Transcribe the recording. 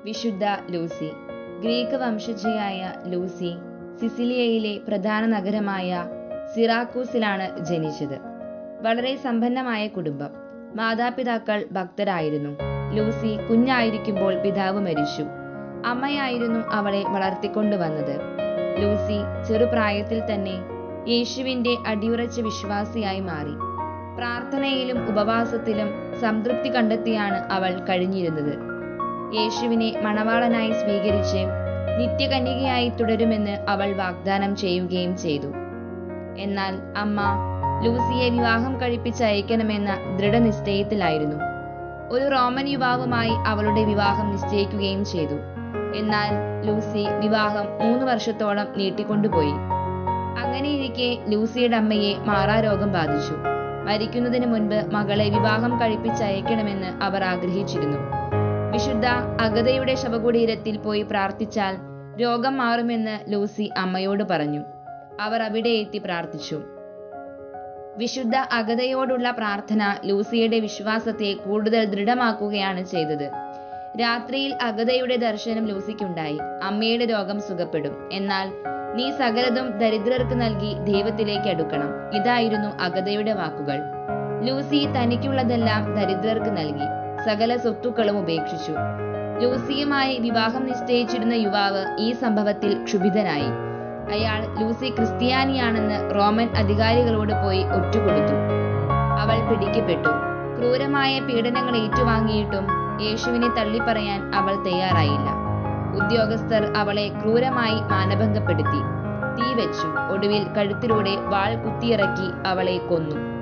വിശുദ്ധ Lucy Greek വംശജയായ Lucy സിസിലിയയിലെ പ്രധാന നഗരമായ സിറാക്കൂസിലാണ് ജനിച്ചത് വളരെ സമ്പന്നമായ കുടുംബം മാതാപിതാക്കൾ ഭക്തരായിരുന്നു ലൂസി കുഞ്ഞായിരിക്കുമ്പോൾ പിതാവ് മരിച്ചു അമ്മയായിരുന്നു അവളെ വളർത്തിക്കൊണ്ടുവന്നത് ലൂസി ചെറുപ്രായത്തിൽ തന്നെ യേശുവിന്റെ അടിയുറച്ച വിശ്വാസിയായി മാറി പ്രാർത്ഥനയിലും ഉപവാസത്തിലും സംതൃപ്തി കണ്ടെത്തിയാണ് അവൾ കഴിഞ്ഞിരുന്നത് യേശുവിനെ മണവാളനായി സ്വീകരിച്ച് നിത്യകന്യകയായി തുടരുമെന്ന് അവൾ വാഗ്ദാനം ചെയ്യുകയും ചെയ്തു എന്നാൽ അമ്മ ലൂസിയെ വിവാഹം കഴിപ്പിച്ചയക്കണമെന്ന ദൃഢനിശ്ചയത്തിലായിരുന്നു ഒരു റോമൻ യുവാവുമായി അവളുടെ വിവാഹം നിശ്ചയിക്കുകയും ചെയ്തു എന്നാൽ ലൂസി വിവാഹം മൂന്ന് വർഷത്തോളം നീട്ടിക്കൊണ്ടുപോയി അങ്ങനെയിരിക്കെ ലൂസിയുടെ അമ്മയെ മാറാരോഗം ബാധിച്ചു മരിക്കുന്നതിന് മുൻപ് മകളെ വിവാഹം കഴിപ്പിച്ചയക്കണമെന്ന് അവർ ആഗ്രഹിച്ചിരുന്നു വിശുദ്ധ അഗതയുടെ ശവകുടീരത്തിൽ പോയി പ്രാർത്ഥിച്ചാൽ രോഗം മാറുമെന്ന് ലൂസി അമ്മയോട് പറഞ്ഞു അവർ അവിടെ എത്തി പ്രാർത്ഥിച്ചു വിശുദ്ധ അഗതയോടുള്ള പ്രാർത്ഥന ലൂസിയുടെ വിശ്വാസത്തെ കൂടുതൽ ദൃഢമാക്കുകയാണ് ചെയ്തത് രാത്രിയിൽ അഗതയുടെ ദർശനം ലൂസിക്കുണ്ടായി അമ്മയുടെ രോഗം സുഖപ്പെടും എന്നാൽ നീ സകലതും ദരിദ്രർക്ക് നൽകി ദൈവത്തിലേക്ക് അടുക്കണം ഇതായിരുന്നു അഗതയുടെ വാക്കുകൾ ലൂസി തനിക്കുള്ളതെല്ലാം ദരിദ്രർക്ക് നൽകി സകല സ്വത്തുക്കളും ഉപേക്ഷിച്ചു ലൂസിയുമായി വിവാഹം നിശ്ചയിച്ചിരുന്ന യുവാവ് ഈ സംഭവത്തിൽ ക്ഷുഭിതനായി അയാൾ ലൂസി ക്രിസ്ത്യാനിയാണെന്ന് റോമൻ അധികാരികളോട് പോയി ഒറ്റുകൊടുത്തു അവൾ പിടിക്കപ്പെട്ടു ക്രൂരമായ പീഡനങ്ങൾ ഏറ്റുവാങ്ങിയിട്ടും യേശുവിനെ തള്ളിപ്പറയാൻ അവൾ തയ്യാറായില്ല ഉദ്യോഗസ്ഥർ അവളെ ക്രൂരമായി മാനഭംഗപ്പെടുത്തി തീ വെച്ചു ഒടുവിൽ കഴുത്തിലൂടെ വാൾ കുത്തിയിറക്കി അവളെ കൊന്നു